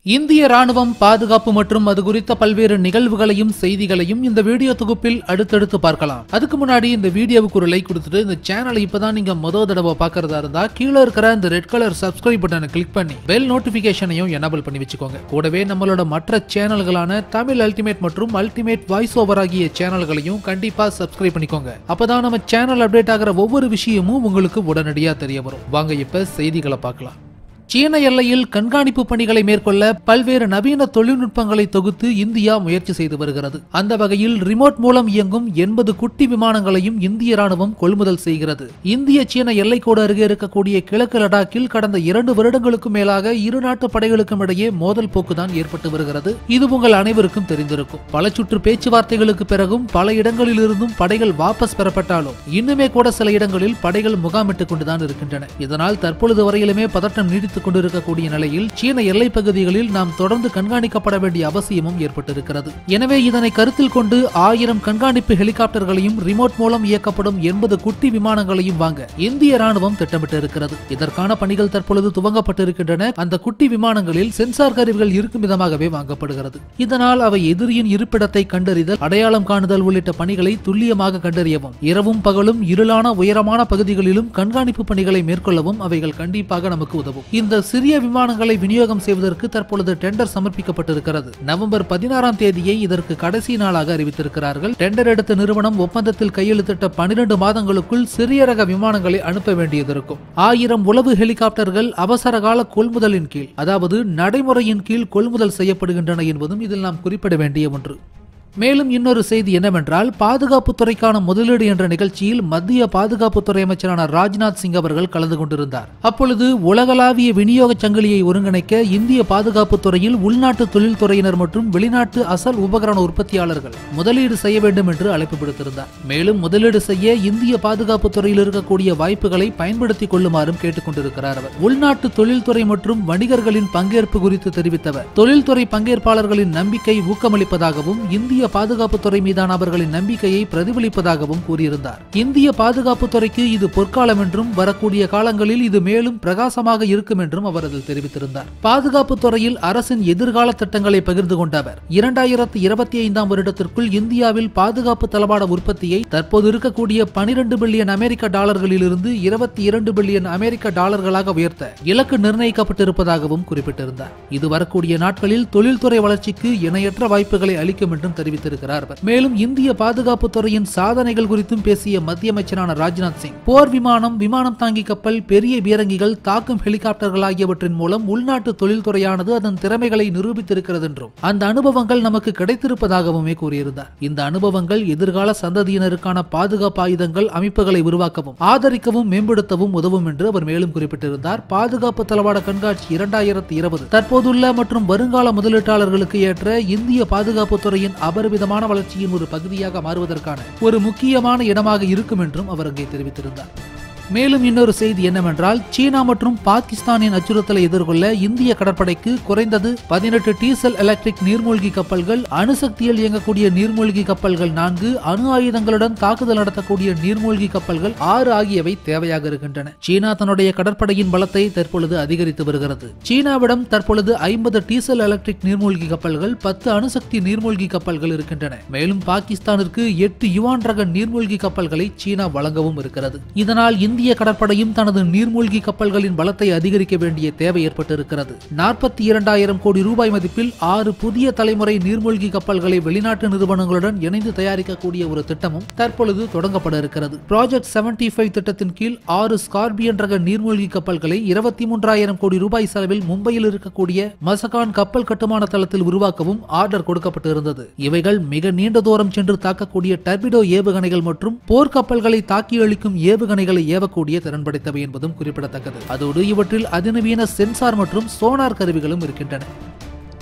இந்திய ராணுவம் பாதுகாப்பு மற்றும் அது குறித்த பல்வேறு நிகழ்வுகளையும் செய்திகளையும் இந்த வீடியோ தொகுப்பில் அடுத்தடுத்து பார்க்கலாம் அதுக்கு முன்னாடி இந்த வீடியோவுக்கு ஒரு லைக் கொடுத்துட்டு இந்த சேனலை இப்பதான் நீங்க முத தடவை பார்க்கறதா இருந்தா கீழே இருக்கிற இந்த ரெட் கலர் சப்ஸ்கிரைப் பட்டனை கிளிக் பண்ணி பெல் நோட்டிபிகேஷனையும் எனபிள் பண்ணி வச்சுக்கோங்க கூடவே நம்மளோட மற்ற சேனல்களான தமிழ் அல்டிமேட் மற்றும் அல்டிமேட் வாய்ஸ் ஓவர் ஆகிய சேனல்களையும் கண்டிப்பா சப்ஸ்கிரைப் பண்ணிக்கோங்க அப்பதான் நம்ம சேனல் அப்டேட் ஆகிற ஒவ்வொரு விஷயமும் உங்களுக்கு உடனடியா தெரிய வரும் வாங்க இப்ப செய்திகளை பார்க்கலாம் சீன எல்லையில் கண்காணிப்பு பணிகளை மேற்கொள்ள பல்வேறு நவீன தொழில்நுட்பங்களை தொகுத்து இந்தியா முயற்சி செய்து வருகிறது அந்த வகையில் ரிமோட் மூலம் இயங்கும் எண்பது குட்டி விமானங்களையும் இந்திய ராணுவம் கொள்முதல் செய்கிறது இந்திய சீன எல்லைக்கோடு அருகே இருக்கக்கூடிய கிழக்கு லடாக்கில் கடந்த இரண்டு வருடங்களுக்கு மேலாக இரு நாட்டு படைகளுக்கும் இடையே மோதல் போக்குதான் ஏற்பட்டு வருகிறது இது உங்கள் அனைவருக்கும் தெரிந்திருக்கும் பல சுற்று பேச்சுவார்த்தைகளுக்கு பிறகும் பல இடங்களில் இருந்தும் படைகள் வாபஸ் பெறப்பட்டாலும் இன்னுமே கூட சில இடங்களில் படைகள் முகாமிட்டுக் கொண்டுதான் இருக்கின்றன இதனால் தற்பொழுது வரையிலுமே பதட்டம் நீடித்துக் கொண்டிருக்கக்கூடிய நிலையில் சீன எல்லைப் பகுதிகளில் நாம் தொடர்ந்து கண்காணிக்கப்பட வேண்டிய அவசியமும் ஏற்பட்டிருக்கிறது எனவே இதனை கருத்தில் கொண்டு ஆயிரம் கண்காணிப்பு ஹெலிகாப்டர்களையும் ரிமோட் மூலம் இயக்கப்படும் எண்பது குட்டி விமானங்களையும் வாங்க இந்திய ராணுவம் திட்டமிட்டு இருக்கிறது இதற்கான பணிகள் தற்பொழுது துவங்கப்பட்டிருக்கின்றன அந்த குட்டி விமானங்களில் சென்சார் கருவிகள் இருக்கும் விதமாகவே வாங்கப்படுகிறது இதனால் அவை எதிரியின் இருப்பிடத்தை கண்டறிதல் அடையாளம் காணுதல் உள்ளிட்ட பணிகளை துல்லியமாக கண்டறியவும் இரவும் பகலும் இருளான உயரமான பகுதிகளிலும் கண்காணிப்பு பணிகளை மேற்கொள்ளவும் அவைகள் கண்டிப்பாக நமக்கு உதவும் இந்த சிறிய விமானங்களை விநியோகம் செய்வதற்கு தற்பொழுது டெண்டர் சமர்ப்பிக்கப்பட்டிருக்கிறது நவம்பர் பதினாறாம் தேதியை இதற்கு கடைசி நாளாக அறிவித்திருக்கிறார்கள் டெண்டர் எடுத்த நிறுவனம் ஒப்பந்தத்தில் கையெழுத்திட்ட பனிரெண்டு மாதங்களுக்குள் சிறிய ரக விமானங்களை அனுப்ப வேண்டியது இருக்கும் ஆயிரம் உளவு ஹெலிகாப்டர்கள் அவசர கால கொள்முதலின் கீழ் அதாவது நடைமுறையின் கீழ் கொள்முதல் செய்யப்படுகின்றன என்பதும் இதில் நாம் குறிப்பிட வேண்டிய ஒன்று மேலும் இன்னொரு செய்தி என்னவென்றால் பாதுகாப்புத்துறைக்கான முதலீடு என்ற நிகழ்ச்சியில் மத்திய பாதுகாப்புத்துறை அமைச்சரான ராஜ்நாத் சிங் அவர்கள் கலந்து கொண்டிருந்தார் அப்பொழுது உலகளாவிய விநியோக சங்கிலியை ஒருங்கிணைக்க இந்திய பாதுகாப்புத்துறையில் உள்நாட்டு தொழில்துறையினர் மற்றும் வெளிநாட்டு அசல் உபகரண உற்பத்தியாளர்கள் முதலீடு செய்ய வேண்டும் என்று அழைப்பு விடுத்திருந்தார் மேலும் முதலீடு செய்ய இந்திய பாதுகாப்புத்துறையில் இருக்கக்கூடிய வாய்ப்புகளை பயன்படுத்திக் கொள்ளுமாறும் கேட்டுக் கொண்டிருக்கிறார் அவர் உள்நாட்டு தொழில்துறை மற்றும் வணிகர்களின் பங்கேற்பு குறித்து தெரிவித்தவர் தொழில்துறை பங்கேற்பாளர்களின் நம்பிக்கை ஊக்கமளிப்பதாகவும் இந்திய பாதுகாப்புத்துறை மீதான அவர்களின் நம்பிக்கையை பிரதிபலிப்பதாகவும் கூறியிருந்தார் இந்திய பாதுகாப்புத்துறைக்கு இது பொற்காலம் என்றும் வரக்கூடிய காலங்களில் இது மேலும் பிரகாசமாக இருக்கும் என்றும் அவர் அதில் தெரிவித்திருந்தார் பாதுகாப்பு துறையில் அரசின் எதிர்கால திட்டங்களை பகிர்ந்து கொண்ட அவர் இரண்டாயிரத்தி இருபத்தி ஐந்தாம் வருடத்திற்குள் இந்தியாவில் பாதுகாப்பு தளவாட உற்பத்தியை தற்போது இருக்கக்கூடிய பனிரெண்டு பில்லியன் அமெரிக்க டாலர்களிலிருந்து இருபத்தி இரண்டு பில்லியன் அமெரிக்க டாலர்களாக உயர்த்த இலக்கு நிர்ணயிக்கப்பட்டிருப்பதாகவும் குறிப்பிட்டிருந்தார் இது வரக்கூடிய நாட்களில் தொழில்துறை வளர்ச்சிக்கு இணையற்ற வாய்ப்புகளை அளிக்கும் என்றும் தெரிவித்திருக்கிறார் அவர் மேலும் இந்திய பாதுகாப்பு துறையின் சாதனைகள் குறித்தும் பேசிய மத்திய அமைச்சரான ராஜ்நாத் சிங் போர் விமானம் விமானம் தாங்கி கப்பல் பெரிய பீரங்கிகள் தாக்கும் ஹெலிகாப்டர்கள் ஆகியவற்றின் மூலம் உள்நாட்டு தொழில்துறையானது அதன் திறமைகளை நிரூபித்திருக்கிறது என்றும் அந்த அனுபவங்கள் நமக்கு கிடைத்திருப்பதாகவுமே கூறியிருந்தார் இந்த அனுபவங்கள் எதிர்கால சந்ததியினருக்கான பாதுகாப்பு ஆயுதங்கள் அமைப்புகளை உருவாக்கவும் ஆதரிக்கவும் மேம்படுத்தவும் உதவும் என்று அவர் மேலும் குறிப்பிட்டிருந்தார் பாதுகாப்பு தளவாட கண்காட்சி இரண்டாயிரத்தி இருபது தற்போதுள்ள மற்றும் வருங்கால முதலீட்டாளர்களுக்கு ஏற்ற இந்திய பாதுகாப்பு துறையின் அபரிமிதமான வளர்ச்சியின் ஒரு பகுதியாக மாறுவதற்கான ஒரு முக்கியமான இடமாக இருக்கும் என்றும் அவர் அங்கே தெரிவித்திருந்தார் மேலும் இன்னொரு செய்தி என்னவென்றால் சீனா மற்றும் பாகிஸ்தானின் அச்சுறுத்தலை எதிர்கொள்ள இந்திய கடற்படைக்கு குறைந்தது பதினெட்டு டீசல் எலக்ட்ரிக் நீர்மூழ்கி கப்பல்கள் அணுசக்தியில் இயங்கக்கூடிய நீர்மூழ்கி கப்பல்கள் நான்கு அணு ஆயுதங்களுடன் தாக்குதல் நடத்தக்கூடிய நீர்மூழ்கி கப்பல்கள் ஆறு ஆகியவை தேவையாக இருக்கின்றன சீனா தன்னுடைய கடற்படையின் பலத்தை தற்பொழுது அதிகரித்து வருகிறது சீனாவிடம் தற்பொழுது ஐம்பது டீசல் எலக்ட்ரிக் நீர்மூழ்கி கப்பல்கள் பத்து அணுசக்தி நீர்மூழ்கி கப்பல்கள் இருக்கின்றன மேலும் பாகிஸ்தானிற்கு எட்டு யுவான் ரக நீர்மூழ்கி கப்பல்களை சீனா வழங்கவும் இருக்கிறது இதனால் இந்திய கடற்படையும் தனது நீர்மூழ்கி கப்பல்களின் பலத்தை அதிகரிக்க வேண்டிய தேவை ஏற்பட்டிருக்கிறது நாற்பத்தி இரண்டாயிரம் கோடி ரூபாய் மதிப்பில் ஆறு புதிய தலைமுறை நீர்மூழ்கி கப்பல்களை வெளிநாட்டு நிறுவனங்களுடன் இணைந்து தயாரிக்கக்கூடிய ஒரு திட்டமும் தற்பொழுது தொடங்கப்பட இருக்கிறது ப்ராஜெக்ட் செவன்டி ஃபைவ் திட்டத்தின் கீழ் ஆறு ஸ்கார்பியன் ரக நீர்மூழ்கி கப்பல்களை இருபத்தி மூன்றாயிரம் கோடி ரூபாய் செலவில் மும்பையில் இருக்கக்கூடிய மசகான் கப்பல் கட்டுமான தளத்தில் உருவாக்கவும் ஆர்டர் கொடுக்கப்பட்டு இருந்தது இவைகள் மிக நீண்ட தூரம் சென்று தாக்கக்கூடிய டர்பிடோ ஏவுகணைகள் மற்றும் போர்க்கப்பல்களை தாக்கி அளிக்கும் ஏவுகணைகளை ஏவக்கூடிய திறன் படைத்தவை என்பதும் குறிப்பிடத்தக்கது அதோடு இவற்றில் அதிநவீன சென்சார் மற்றும் சோனார் கருவிகளும் இருக்கின்றன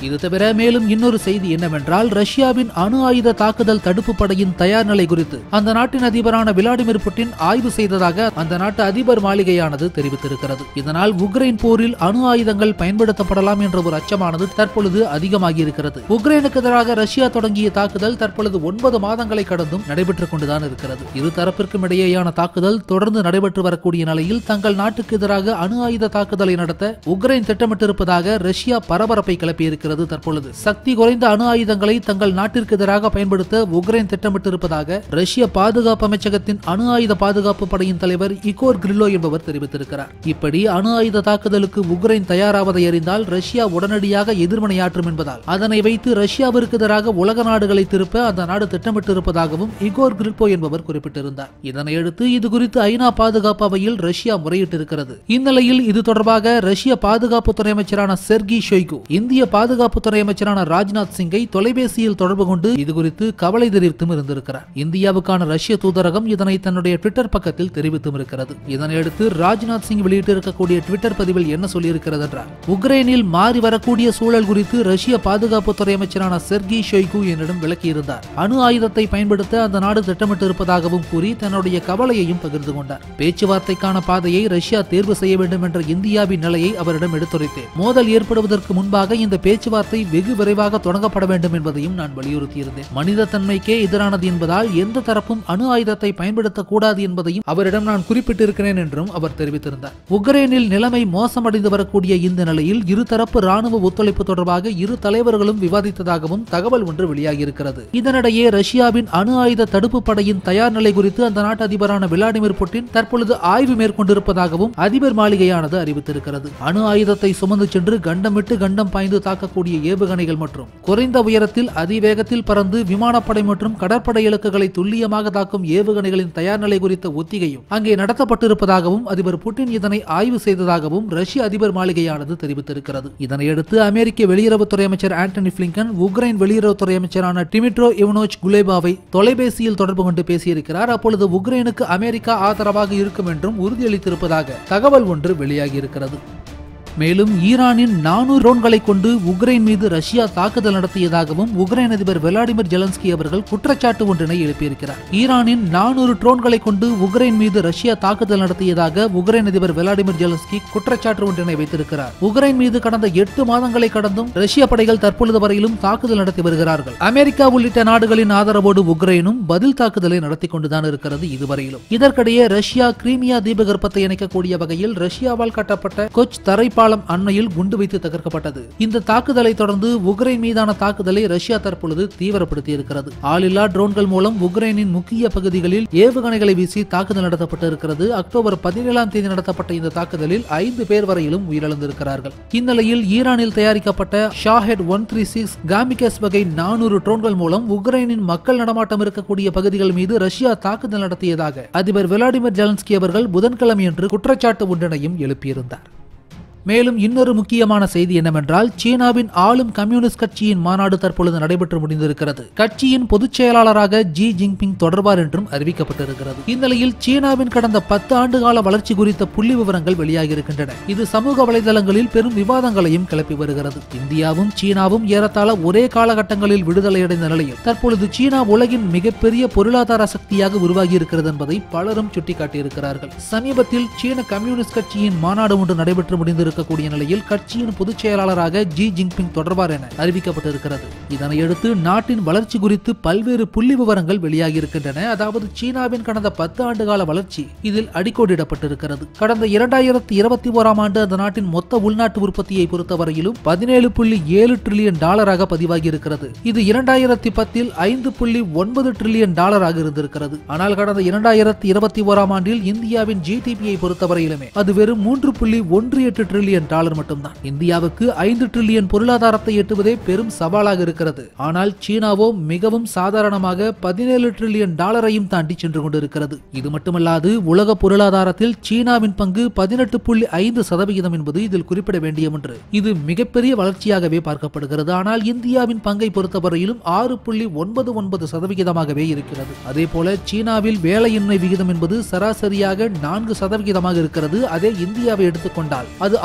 இது தவிர மேலும் இன்னொரு செய்தி என்னவென்றால் ரஷ்யாவின் அணு ஆயுத தாக்குதல் தடுப்பு படையின் தயார் நிலை குறித்து அந்த நாட்டின் அதிபரான விளாடிமிர் புட்டின் ஆய்வு செய்ததாக அந்த நாட்டு அதிபர் மாளிகையானது தெரிவித்திருக்கிறது இதனால் உக்ரைன் போரில் அணு ஆயுதங்கள் பயன்படுத்தப்படலாம் என்ற ஒரு அச்சமானது தற்பொழுது அதிகமாகி இருக்கிறது உக்ரைனுக்கு எதிராக ரஷ்யா தொடங்கிய தாக்குதல் தற்பொழுது ஒன்பது மாதங்களை கடந்தும் நடைபெற்றுக் கொண்டுதான் இருக்கிறது இரு தரப்பிற்கும் இடையேயான தாக்குதல் தொடர்ந்து நடைபெற்று வரக்கூடிய நிலையில் தங்கள் நாட்டுக்கு எதிராக அணு ஆயுத தாக்குதலை நடத்த உக்ரைன் திட்டமிட்டிருப்பதாக ரஷ்யா பரபரப்பை கிளப்பியிருக்கிறது தற்பொழுது சக்தி குறைந்த அணு ஆயுதங்களை தங்கள் நாட்டிற்கு எதிராக பயன்படுத்த உக்ரைன் திட்டமிட்டிருப்பதாக ரஷ்ய பாதுகாப்பு அமைச்சகத்தின் அணு ஆயுத பாதுகாப்பு படையின் தலைவர் இகோர் கிரில்லோ என்பவர் தெரிவித்திருக்கிறார் இப்படி அணு ஆயுத தாக்குதலுக்கு உக்ரைன் தயாராவதை அறிந்தால் ரஷ்யா உடனடியாக எதிர்மனையாற்றும் என்பதால் அதனை வைத்து ரஷ்யாவிற்கு எதிராக உலக நாடுகளை திருப்ப அந்த நாடு திட்டமிட்டிருப்பதாகவும் இகோர் கிரில்போ என்பவர் குறிப்பிட்டிருந்தார் இதனையடுத்து இது குறித்து ஐநா பாதுகாப்பு அவையில் ரஷ்யா முறையிட்டிருக்கிறது இந்நிலையில் இது தொடர்பாக ரஷ்ய பாதுகாப்புத்துறை அமைச்சரான செர்கி ஷொய்கு இந்திய பாதுகாப்புத்துறை அமைச்சரான ராஜ்நாத் சிங்கை தொலைபேசியில் தொடர்பு கொண்டு இது குறித்து கவலை தெரிவித்தும் இருந்திருக்கிறார் இந்தியாவுக்கான ரஷ்ய தூதரகம் இதனை தன்னுடைய ட்விட்டர் பக்கத்தில் தெரிவித்தும் இருக்கிறது இதனையடுத்து ராஜ்நாத் சிங் வெளியிட்டிருக்கக்கூடிய ட்விட்டர் பதிவில் என்ன சொல்லியிருக்கிறது என்றால் உக்ரைனில் மாறி வரக்கூடிய சூழல் குறித்து ரஷ்ய பாதுகாப்புத்துறை அமைச்சரான செர்கி ஷொய்கு என்னிடம் விளக்கியிருந்தார் அணு ஆயுதத்தை பயன்படுத்த அந்த நாடு திட்டமிட்டிருப்பதாகவும் கூறி தன்னுடைய கவலையையும் பகிர்ந்து கொண்டார் பேச்சுவார்த்தைக்கான பாதையை ரஷ்யா தேர்வு செய்ய வேண்டும் என்ற இந்தியாவின் நிலையை அவரிடம் எடுத்துரைத்தேன் மோதல் ஏற்படுவதற்கு முன்பாக இந்த பேச்சுவார்த்தை வெகு விரைவாக தொடங்கப்பட வேண்டும் என்பதையும் நான் வலியுறுத்தியிருந்தேன் மனித தன்மைக்கே எதிரானது என்பதால் எந்த தரப்பும் அணு ஆயுதத்தை பயன்படுத்தக்கூடாது என்பதையும் அவரிடம் நான் குறிப்பிட்டிருக்கிறேன் என்றும் அவர் தெரிவித்திருந்தார் உக்ரைனில் நிலைமை மோசமடைந்து வரக்கூடிய இந்த நிலையில் இருதரப்பு ராணுவ ஒத்துழைப்பு தொடர்பாக இரு தலைவர்களும் விவாதித்ததாகவும் தகவல் ஒன்று வெளியாகியிருக்கிறது இதனிடையே ரஷ்யாவின் அணு ஆயுத தடுப்பு படையின் தயார் நிலை குறித்து அந்த நாட்டு அதிபரான விளாடிமிர் புட்டின் தற்பொழுது ஆய்வு மேற்கொண்டிருப்பதாகவும் அதிபர் மாளிகையானது அறிவித்திருக்கிறது அணு ஆயுதத்தை சுமந்து சென்று கண்டமிட்டு கண்டம் பாய்ந்து தாக்கக்கூடிய ஏவுகணைகள் மற்றும் குறைந்த உயரத்தில் அதிவேகத்தில் பறந்து விமானப்படை மற்றும் கடற்படை இலக்குகளை துல்லியமாக தாக்கும் ஏவுகணைகளின் தயார் நிலை குறித்த ஒத்திகையும் அங்கே நடத்தப்பட்டிருப்பதாகவும் அதிபர் புட்டின் இதனை ஆய்வு செய்ததாகவும் ரஷ்ய அதிபர் மாளிகையானது தெரிவித்திருக்கிறது இதனையடுத்து அமெரிக்க வெளியுறவுத்துறை அமைச்சர் ஆண்டனி பிளிங்கன் உக்ரைன் வெளியுறவுத்துறை அமைச்சரான டிமிட்ரோ இவனோச் குலேபாவை தொலைபேசியில் தொடர்பு கொண்டு பேசியிருக்கிறார் அப்பொழுது உக்ரைனுக்கு அமெரிக்கா ஆதரவாக இருக்கும் என்றும் உறுதியளித்திருப்பதாக தகவல் ஒன்று வெளியாகியிருக்கிறது மேலும் ஈரானின் நானூறு ட்ரோன்களை கொண்டு உக்ரைன் மீது ரஷ்யா தாக்குதல் நடத்தியதாகவும் உக்ரைன் அதிபர் விளாடிமிர் ஜெலன்ஸ்கி அவர்கள் குற்றச்சாட்டு ஒன்றினை எழுப்பியிருக்கிறார் ஈரானின் நானூறு ட்ரோன்களை கொண்டு உக்ரைன் மீது ரஷ்யா தாக்குதல் நடத்தியதாக உக்ரைன் அதிபர் விளாடிமிர் ஜெலன்ஸ்கி குற்றச்சாட்டு ஒன்றினை வைத்திருக்கிறார் உக்ரைன் மீது கடந்த எட்டு மாதங்களை கடந்தும் ரஷ்ய படைகள் தற்பொழுது வரையிலும் தாக்குதல் நடத்தி வருகிறார்கள் அமெரிக்கா உள்ளிட்ட நாடுகளின் ஆதரவோடு உக்ரைனும் பதில் தாக்குதலை நடத்தி கொண்டுதான் இருக்கிறது இதுவரையிலும் இதற்கிடையே ரஷ்யா கிரீமியா தீபகற்பத்தை இணைக்கக்கூடிய வகையில் ரஷ்யாவால் கட்டப்பட்ட கொச் தரைப்பாலம் அண்மையில் குண்டு வைத்து தகர்க்கப்பட்டது இந்த தாக்குதலை தொடர்ந்து உக்ரைன் மீதான தாக்குதலை ரஷ்யா தற்பொழுது தீவிரப்படுத்தி இருக்கிறது ஆளில்லா ட்ரோன்கள் மூலம் உக்ரைனின் முக்கிய பகுதிகளில் ஏவுகணைகளை வீசி தாக்குதல் நடத்தப்பட்டு இருக்கிறது அக்டோபர் பதினேழாம் தேதி நடத்தப்பட்ட இந்த தாக்குதலில் ஐந்து பேர் வரையிலும் உயிரிழந்திருக்கிறார்கள் இந்நிலையில் ஈரானில் தயாரிக்கப்பட்ட Shahed one three six kamikaze வகை நானூறு ட்ரோன்கள் மூலம் உக்ரைனின் மக்கள் நடமாட்டம் இருக்கக்கூடிய பகுதிகள் மீது ரஷ்யா தாக்குதல் நடத்தியதாக அதிபர் விளாடிமிர் ஜெலன்ஸ்கி அவர்கள் புதன்கிழமையன்று குற்றச்சாட்டு ஒன்றினையும் எழுப்பியிருந்தார் மேலும் இன்னொரு முக்கியமான செய்தி என்னவென்றால் சீனாவின் ஆளும் கம்யூனிஸ்ட் கட்சியின் மாநாடு தற்பொழுது நடைபெற்று முடிந்திருக்கிறது கட்சியின் பொதுச் செயலாளராக ஜி ஜின்பிங் தொடர்வார் என்றும் அறிவிக்கப்பட்டிருக்கிறது இந்நிலையில் சீனாவின் கடந்த பத்து ஆண்டுகால வளர்ச்சி குறித்த புள்ளி விவரங்கள் வெளியாகியிருக்கின்றன இது சமூக வலைதளங்களில் பெரும் விவாதங்களையும் கிளப்பி வருகிறது இந்தியாவும் சீனாவும் ஏறத்தாழ ஒரே காலகட்டங்களில் விடுதலையடைந்த நிலையில் தற்பொழுது சீனா உலகின் மிகப்பெரிய பொருளாதார சக்தியாக உருவாகி இருக்கிறது என்பதை பலரும் சுட்டிக்காட்டியிருக்கிறார்கள் சமீபத்தில் சீன கம்யூனிஸ்ட் கட்சியின் மாநாடு ஒன்று நடைபெற்று முடிந்திருக்கக்கூடிய நிலையில் கட்சியின் பொதுச் செயலாளராக ஜி ஜின்பிங் தொடர்பார் என அறிவிக்கப்பட்டிருக்கிறது இதனையடுத்து நாட்டின் வளர்ச்சி குறித்து பல்வேறு புள்ளி விவரங்கள் வெளியாகியிருக்கின்றன அதாவது சீனாவின் கடந்த பத்து ஆண்டுகால வளர்ச்சி இதில் அடிக்கோடிடப்பட்டிருக்கிறது கடந்த இரண்டாயிரத்தி இருபத்தி ஓராம் ஆண்டு அந்த நாட்டின் மொத்த உள்நாட்டு உற்பத்தியை பொறுத்தவரையிலும் பதினேழு புள்ளி ஏழு டிரில்லியன் டாலராக பதிவாகி இருக்கிறது இது இரண்டாயிரத்தி பத்தில் ஐந்து புள்ளி ஒன்பது டிரில்லியன் டாலராக இருந்திருக்கிறது ஆனால் கடந்த இரண்டாயிரத்தி இருபத்தி ஓராம் ஆண்டில் இந்தியாவின் ஜிடிபியை பொறுத்தவரையிலுமே அது வெறும் மூன்று புள்ளி ஒன்று எட்டு டிரில்லியன் டாலர் மட்டும்தான் இந்தியாவுக்கு ஐந்து டிரில்லியன் பொருளாதாரத்தை எட்டுவதே பெரும் சவாலாக இருக்கிறது ஆனால் சீனாவோ மிகவும் சாதாரணமாக பதினேழு டிரில்லியன் டாலரையும் தாண்டி சென்று கொண்டிருக்கிறது இது மட்டுமல்லாது உலக பொருளாதாரத்தில் சீனாவின் பங்கு பதினெட்டு புள்ளி ஐந்து சதவிகிதம் என்பது இதில் குறிப்பிட வேண்டிய ஒன்று இது மிகப்பெரிய வளர்ச்சியாகவே பார்க்கப்படுகிறது ஆனால் இந்தியாவின் பங்கை பொறுத்தவரையிலும் ஆறு புள்ளி ஒன்பது ஒன்பது சதவிகிதமாகவே இருக்கிறது அதே போல சீனாவில் வேலையின்மை விகிதம் என்பது சராசரியாக நான்கு சதவிகிதமாக இருக்கிறது அதே இந்தியாவை எடுத்துக்கொண்டால் அது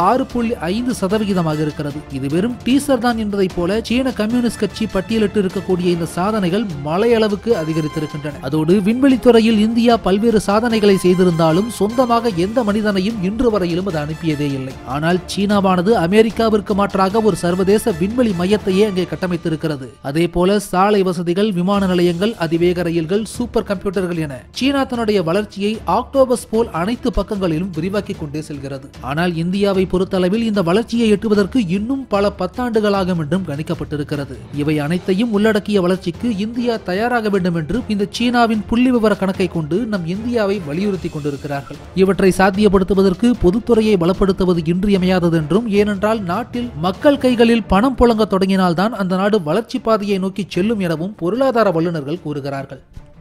ஆறு புள்ளி ஐந்து சதவிகிதமாக இருக்கிறது இது வெறும் டீசர் தான் என்பதை போல சீன கம்யூனிஸ்ட் கட்சி பட்டியலிட்டு இருக்கக்கூடிய இந்த சாதனைகள் மலையளவுக்கு அதிகரித்திருக்கின்றன அதோடு விண்வெளி துறையில் இந்தியா பல்வேறு சாதனைகளை செய்திருந்தாலும் சொந்தமாக எந்த மனிதனையும் இன்று வரையிலும் அது அனுப்பியதே இல்லை ஆனால் சீனாவானது அமெரிக்காவிற்கு மாற்றாக ஒரு சர்வதேச விண்வெளி மையத்தையே அங்கே கட்டமைத்திருக்கிறது அதே போல சாலை வசதிகள் விமான நிலையங்கள் அதிவேக ரயில்கள் சூப்பர் கம்ப்யூட்டர்கள் என சீனா தன்னுடைய வளர்ச்சியை ஆக்டோபஸ் போல் அனைத்து பக்கங்களிலும் விரிவாக்கி கொண்டே செல்கிறது ஆனால் இந்தியாவை பொறுத்தளவில் இந்த வளர்ச்சியை எட்டுவதற்கு இன்னும் பல பத்தாண்டுகளாகும் என்றும் கணிக்கப்பட்டிருக்கிறது இவை அனைத்தையும் உள்ளடக்கிய வளர்ச்சிக்கு இந்தியா தயாராக வேண்டும் என்று இந்த சீனாவின் புள்ளி விவர கணக்கை கொண்டு நம் இந்தியாவை வலியுறுத்தி கொண்டிருக்கிறார்கள் இவற்றை சாத்தியப்படுத்துவதற்கு பொதுத்துறையை பலப்படுத்துவது இன்றியமையாதது என்றும் ஏனென்றால் நாட்டில் மக்கள் கைகளில் பணம் புழங்க தொடங்கினால்தான் அந்த நாடு வளர்ச்சி பாதையை நோக்கி செல்லும் எனவும் பொருளாதார வல்லுநர்கள் கூறுகிறார்கள்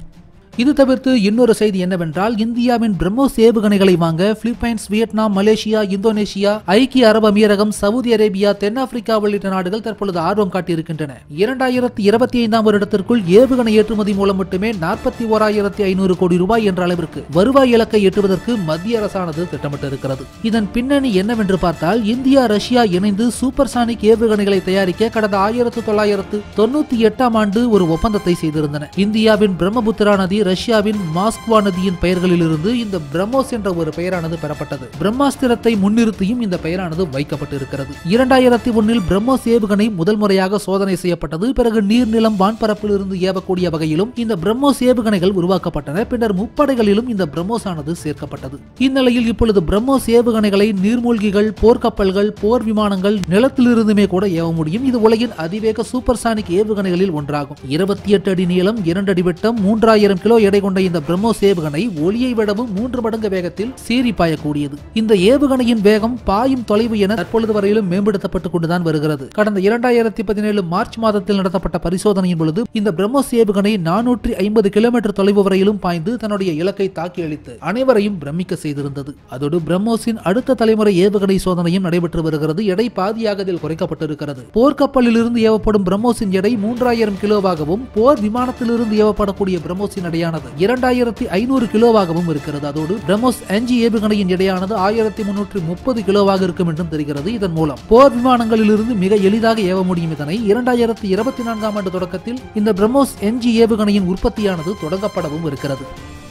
இது தவிர்த்து இன்னொரு செய்தி என்னவென்றால் இந்தியாவின் பிரம்மோஸ் ஏவுகணைகளை வாங்க பிலிப்பைன்ஸ் வியட்நாம் மலேசியா இந்தோனேஷியா ஐக்கிய அரபு அமீரகம் சவுதி அரேபியா தென்னாப்பிரிக்கா உள்ளிட்ட நாடுகள் தற்பொழுது ஆர்வம் காட்டியிருக்கின்றன இரண்டாயிரத்தி இருபத்தி ஐந்தாம் வருடத்திற்குள் ஏவுகணை ஏற்றுமதி மூலம் மட்டுமே நாற்பத்தி ஓராயிரத்தி ஐநூறு கோடி ரூபாய் என்ற அளவிற்கு வருவாய் இலக்கை எட்டுவதற்கு மத்திய அரசானது திட்டமிட்டிருக்கிறது இதன் பின்னணி என்னவென்று பார்த்தால் இந்தியா ரஷ்யா இணைந்து சூப்பர்சானிக் ஏவுகணைகளை தயாரிக்க கடந்த ஆயிரத்து தொள்ளாயிரத்து தொண்ணூத்தி எட்டாம் ஆண்டு ஒரு ஒப்பந்தத்தை செய்திருந்தன இந்தியாவின் பிரம்மபுத்திரா நதி ரஷ்யாவின் மாஸ்க்வா நதியின் பெயர்களிலிருந்து இந்த பிரம்மோஸ் என்ற ஒரு பெயரானது பெறப்பட்டது பிரம்மாஸ்திரத்தை முன்னிறுத்தியும் இந்த பெயரானது வைக்கப்பட்டிருக்கிறது இரண்டாயிரத்தி ஒன்னில் பிரம்மோஸ் ஏவுகணை முதல் முறையாக சோதனை செய்யப்பட்டது பிறகு நீர்நிலம் வான்பரப்பில் இருந்து ஏவக்கூடிய வகையிலும் இந்த பிரம்மோஸ் ஏவுகணைகள் உருவாக்கப்பட்டன பின்னர் முப்படைகளிலும் இந்த பிரம்மோஸ் ஆனது சேர்க்கப்பட்டது இந்நிலையில் இப்பொழுது பிரம்மோஸ் ஏவுகணைகளை நீர்மூழ்கிகள் போர்க்கப்பல்கள் போர் விமானங்கள் நிலத்திலிருந்துமே கூட ஏவ முடியும் இது உலகின் அதிவேக சூப்பர்சானிக் ஏவுகணைகளில் ஒன்றாகும் இருபத்தி எட்டு அடி நீளம் இரண்டு அடி விட்டம் மூன்றாயிரம் கிலோ எடை கொண்ட இந்த பிரம்மோஸ் ஏவுகணை ஒளியை விடவும் மூன்று மடங்கு வேகத்தில் சீறி பாயக்கூடியது இந்த ஏவுகணையின் வேகம் பாயும் தொலைவு என தற்பொழுது வரையிலும் மேம்படுத்தப்பட்டுக் கொண்டுதான் வருகிறது கடந்த இரண்டாயிரத்தி பதினேழு மார்ச் மாதத்தில் நடத்தப்பட்ட பரிசோதனையின் பொழுது இந்த பிரம்மோஸ் ஏவுகணை நானூற்றி ஐம்பது கிலோமீட்டர் தொலைவு வரையிலும் பாய்ந்து தன்னுடைய இலக்கை தாக்கி அளித்து அனைவரையும் பிரமிக்க செய்திருந்தது அதோடு பிரம்மோஸின் அடுத்த தலைமுறை ஏவுகணை சோதனையும் நடைபெற்று வருகிறது எடை பாதியாக இதில் குறைக்கப்பட்டிருக்கிறது போர்க்கப்பலில் இருந்து ஏவப்படும் பிரம்மோஸின் எடை மூன்றாயிரம் கிலோவாகவும் போர் விமானத்திலிருந்து ஏவப்படக்கூடிய பிரம்மோஸின் எடையானது இரண்டாயிரத்தி ஐநூறு கிலோவாகவும் இருக்கிறது அதோடு பிரம்மோஸ் அஞ்சு ஏவுகணையின் எடையானது ஆயிரத்தி முன்னூற்றி முப்பது கிலோவாக இருக்கும் என்றும் தெரிகிறது இதன் மூலம் போர் விமானங்களிலிருந்து மிக எளிதாக ஏவ முடியும் இதனை இரண்டாயிரத்தி இருபத்தி நான்காம் ஆண்டு தொடக்கத்தில் இந்த பிரம்மோஸ் என்ஜி ஏவுகணையின் உற்பத்தியானது தொடங்கப்படவும் இருக்கிறது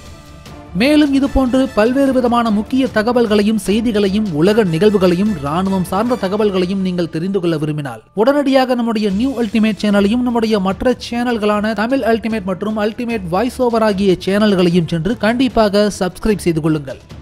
மேலும் இது போன்று பல்வேறு விதமான முக்கிய தகவல்களையும் செய்திகளையும் உலக நிகழ்வுகளையும் ராணுவம் சார்ந்த தகவல்களையும் நீங்கள் தெரிந்து கொள்ள விரும்பினால் உடனடியாக நம்முடைய நியூ அல்டிமேட் சேனலையும் நம்முடைய மற்ற சேனல்களான தமிழ் அல்டிமேட் மற்றும் அல்டிமேட் வாய்ஸ் ஓவர் ஆகிய சேனல்களையும் சென்று கண்டிப்பாக சப்ஸ்கிரைப் செய்து கொள்ளுங்கள்